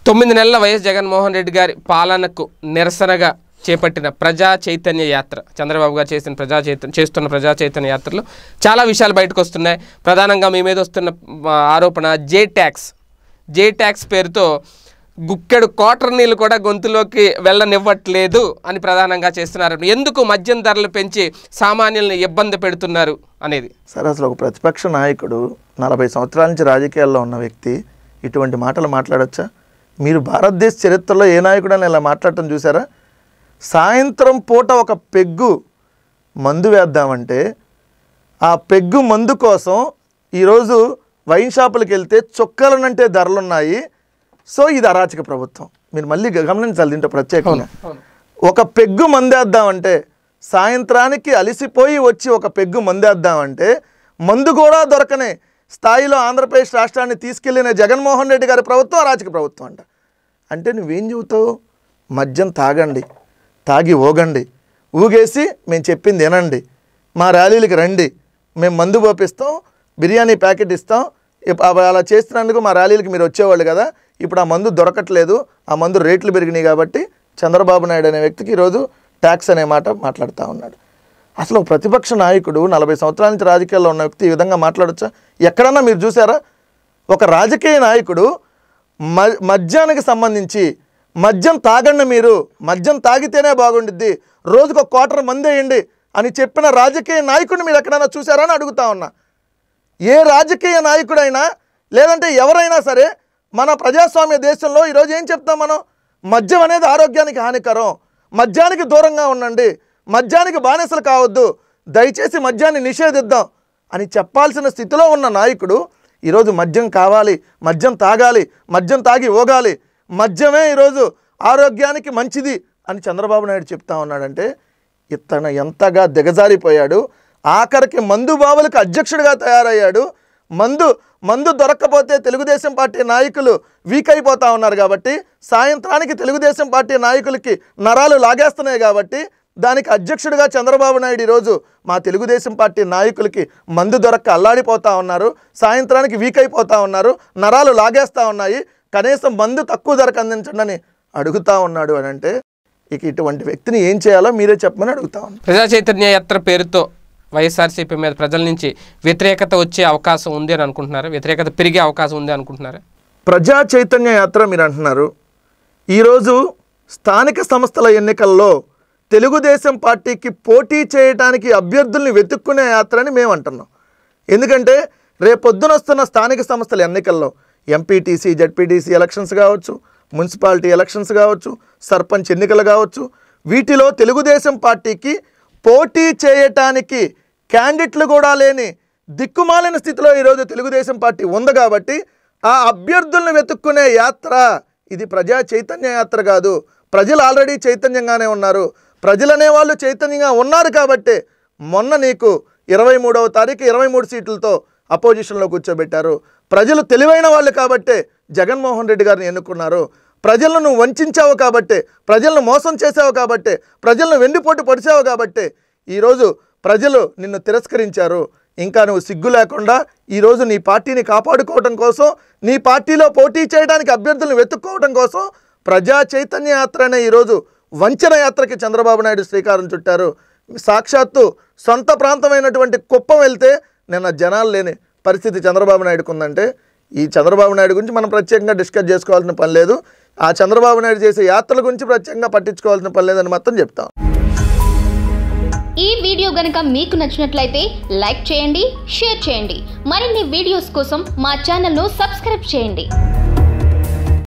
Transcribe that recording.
తొమ్మిది నెలల వైఎస్ జగన్మోహన్ రెడ్డి గారి పాలనకు నిరసనగా చేపట్టిన ప్రజా చైతన్య యాత్ర చంద్రబాబు గారు చేసిన ప్రజా చైతన్య చేస్తున్న ప్రజా చైతన్య యాత్రలో చాలా విషయాలు బయటకు వస్తున్నాయి ప్రధానంగా మీ మీద వస్తున్న ఆ, ఆరోపణ జే ట్యాక్స్ జే ట్యాక్స్ పేరుతో గుక్కెడు కోటర్ నీళ్ళు కూడా గొంతులోకి వెళ్ళనివ్వట్లేదు అని ప్రధానంగా చేస్తున్నారు ఎందుకు మద్యం ధరలు పెంచి సామాన్యుల్ని ఇబ్బంది పెడుతున్నారు అనేది సరే అసలు ఒక ప్రతిపక్ష నాయకుడు నలభై సంవత్సరాల నుంచి రాజకీయాల్లో ఉన్న వ్యక్తి ఇటువంటి మాటలు మాట్లాడొచ్చా మీరు భారతదేశ చరిత్రలో ఏ నాయకుడని ఇలా మాట్లాడటం చూసారా సాయంత్రం పూట ఒక పెగ్గు మందు వేద్దామంటే ఆ పెగ్గు మందు కోసం ఈరోజు వైన్ షాపులకు వెళ్తే చొక్కాలనంటే ధరలున్నాయి సో ఇది అరాచక ప్రభుత్వం మీరు మళ్ళీ గమనించాలి దీంట్లో ప్రత్యేకంగా ఒక పెగ్గు మందేద్దామంటే సాయంత్రానికి అలిసిపోయి వచ్చి ఒక పెగ్గు మందేద్దామంటే మందు కూడా దొరకనే స్థాయిలో ఆంధ్రప్రదేశ్ రాష్ట్రాన్ని తీసుకెళ్లిన జగన్మోహన్ రెడ్డి గారి ప్రభుత్వం అరాచక ప్రభుత్వం అంట అంటే నువ్వేం చెబుతావు మద్యం తాగండి తాగి ఊగండి ఊగేసి మేము చెప్పింది వినండి మా ర్యాలీలకు రండి మేము మందు పోపిస్తాం బిర్యానీ ప్యాకెట్ ఇస్తాం ఇప్- అవ- అలా చేస్తున్నందుకు మా ర్యాలీలకు మీరు వచ్చేవాళ్ళు కదా ఇప్పుడు ఆ మందు దొరకట్లేదు ఆ మందు రేట్లు పెరిగినాయి కాబట్టి చంద్రబాబు నాయుడు అనే వ్యక్తికి ఈరోజు ట్యాక్స్ అనే మాట మాట్లాడుతూ ఉన్నాడు అసలు ఒక ప్రతిపక్ష నాయకుడు నలభై సంవత్సరాల నుంచి రాజకీయాల్లో ఉన్న వ్యక్తి ఈ విధంగా మాట్లాడొచ్చా ఎక్కడన్నా మీరు చూసారా ఒక రాజకీయ నాయకుడు మ మద్యానికి సంబంధించి మద్యం తాగండి మీరు మద్యం తాగితేనే బాగుండిద్ది రోజుకు ఒక క్వార్టర్ మంది వేయండి అని చెప్పిన రాజకీయ నాయకుడిని మీరు ఎక్కడైనా చూసారా అని అడుగుతా ఉన్నా ఏ రాజకీయ నాయకుడైనా లేదంటే ఎవరైనా సరే మన ప్రజాస్వామ్య దేశంలో ఈరోజు ఏం చెప్తాం మనం మద్యం అనేది ఆరోగ్యానికి హానికరం మద్యానికి దూరంగా ఉండండి మద్యానికి బానిసలు కావద్దు దయచేసి మద్యాన్ని నిషేధిద్దాం అని చెప్పాల్సిన స్థితిలో ఉన్న నాయకుడు ఈరోజు మద్యం కావాలి మద్యం తాగాలి మద్యం తాగి ఊగాలి మద్యమే ఈరోజు ఆరోగ్యానికి మంచిది అని చంద్రబాబు నాయుడు చెప్తా ఉన్నాడంటే ఇతను ఎంతగా దిగజారిపోయాడు ఆఖరికి మందు బావులకు అధ్యక్షుడిగా తయారయ్యాడు మందు మందు దొరక్కపోతే తెలుగుదేశం పార్టీ నాయకులు వీక్ అయిపోతా ఉన్నారు కాబట్టి సాయంత్రానికి తెలుగుదేశం పార్టీ నాయకులకి నరాలు లాగేస్తున్నాయి కాబట్టి దానికి అధ్యక్షుడిగా చంద్రబాబు నాయుడు ఈరోజు మా తెలుగుదేశం పార్టీ నాయకులకి మందు దొరక్క అల్లాడిపోతా ఉన్నారు సాయంత్రానికి వీక్ అయిపోతా ఉన్నారు నరాలు లాగేస్తూ ఉన్నాయి కనీసం మందు తక్కువ ధరకు అందించండి అని అడుగుతా ఉన్నాడు అని అంటే ఇక ఇటువంటి వ్యక్తిని ఏం చేయాలో మీరే చెప్పమని అడుగుతా ఉన్నాను ప్రజా చైతన్య యాత్ర పేరుతో వైఎస్ఆర్సీపీ మీద ప్రజల నుంచి వ్యతిరేకత వచ్చే అవకాశం ఉంది అని అనుకుంటున్నారు వ్యతిరేకత పెరిగే అవకాశం ఉంది అనుకుంటున్నారు ప్రజా చైతన్య యాత్ర మీరు అంటున్నారు ఈరోజు స్థానిక సంస్థల ఎన్నికల్లో తెలుగుదేశం పార్టీకి పోటీ చేయడానికి అభ్యర్థుల్ని వెతుక్కునే యాత్ర అని మేము అంటున్నాం ఎందుకంటే రేపొద్దున వస్తున్న స్థానిక సంస్థల ఎన్నికల్లో ఎంపీటీసీ జడ్పీటీసీ ఎలక్షన్స్ కావచ్చు మున్సిపాలిటీ ఎలక్షన్స్ కావచ్చు సర్పంచ్ ఎన్నికలు కావచ్చు వీటిలో తెలుగుదేశం పార్టీకి పోటీ చేయటానికి క్యాండిడేట్లు కూడా లేని దిక్కుమాలిన స్థితిలో ఈరోజు తెలుగుదేశం పార్టీ ఉంది కాబట్టి ఆ అభ్యర్థులను వెతుక్కునే యాత్ర ఇది ప్రజా చైతన్య యాత్ర కాదు ప్రజలు ఆల్రెడీ చైతన్యంగానే ఉన్నారు ప్రజలనే వాళ్ళు చైతన్యంగా ఉన్నారు కాబట్టే మొన్న నీకు ఇరవై మూడవ తారీఖు ఇరవై మూడు సీట్లతో అపోజిషన్లో కూర్చోబెట్టారు ప్రజలు తెలివైన వాళ్ళు కాబట్టే జగన్మోహన్ రెడ్డి గారిని ఎన్నుకున్నారు ప్రజలను నువ్వు వంచావు కాబట్టే ప్రజలను మోసం చేసావు కాబట్టే ప్రజలను వెన్నుపోటు పొడిచావు కాబట్టే ఈరోజు ప్రజలు నిన్ను తిరస్కరించారు ఇంకా నువ్వు సిగ్గు లేకుండా ఈరోజు నీ పార్టీని కాపాడుకోవడం కోసం నీ పార్టీలో పోటీ చేయడానికి అభ్యర్థులను వెతుక్కోవడం కోసం ప్రజా చైతన్య యాత్ర అనే ఈరోజు వంచన యాత్రకి చంద్రబాబు నాయుడు శ్రీకారం చుట్టారు సాక్షాత్తు సొంత ప్రాంతమైనటువంటి కుప్పం వెళ్తే నిన్న జనాలు లేని పరిస్థితి చంద్రబాబు నాయుడుకు ఉందంటే ఈ చంద్రబాబు నాయుడు గురించి మనం ప్రత్యేకంగా డిస్కస్ చేసుకోవాల్సిన పని లేదు ఆ చంద్రబాబు నాయుడు చేసే యాత్రల గురించి ప్రత్యేకంగా పట్టించుకోవాల్సిన పని లేదని మాత్రం చెప్తాం ఈ వీడియో గనుక మీకు నచ్చినట్లయితే లైక్ చేయండి షేర్ చేయండి మరిన్ని వీడియోస్ కోసం మా ఛానల్ను సబ్స్క్రైబ్ చేయండి